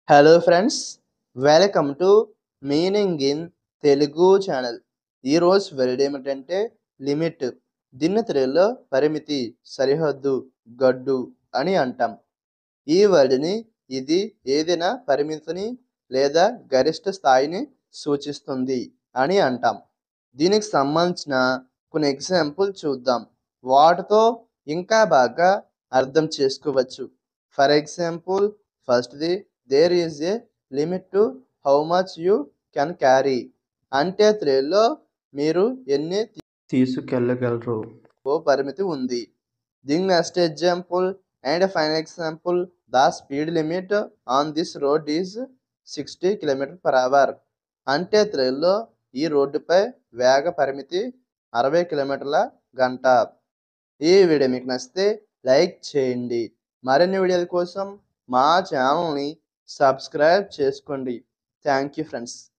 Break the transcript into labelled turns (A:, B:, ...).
A: hello friends welcome to meaning in Telugu channel ఈరోజు word ఏమిటంటే limit దీన్ని తెలుగులో పరిమితి సరిహద్దు గడ్డు అని అంటాం ఈ వర్డ్ని ఇది ఏదైనా పరిమితిని లేదా గరిష్ట స్థాయిని సూచిస్తుంది అని అంటాం దీనికి సంబంధించిన కొన్ని ఎగ్జాంపుల్ చూద్దాం వాటితో ఇంకా బాగా అర్థం చేసుకోవచ్చు ఫర్ ఎగ్జాంపుల్ ఫస్ట్ది there is a limit to how much you can carry అంటే తెలుగులో మీరు ఎన్ని
B: తీసుకెళ్ళగలరు
A: ఓ పరిమితి ఉంది దీని next example and final example the speed limit on this road is sixty kilometer per hour అంటే తెలుగులో ఈ రోడ్డుపై వేగ పరిమితి అరవై కిలోమీటర్ల గంట ఈ వీడియో మీకు నచ్చితే లైక్ చేయండి మరిన్ని వీడియోల కోసం మా ఛానల్ని సబ్స్క్రైబ్ చేసుకోండి థ్యాంక్ యూ ఫ్రెండ్స్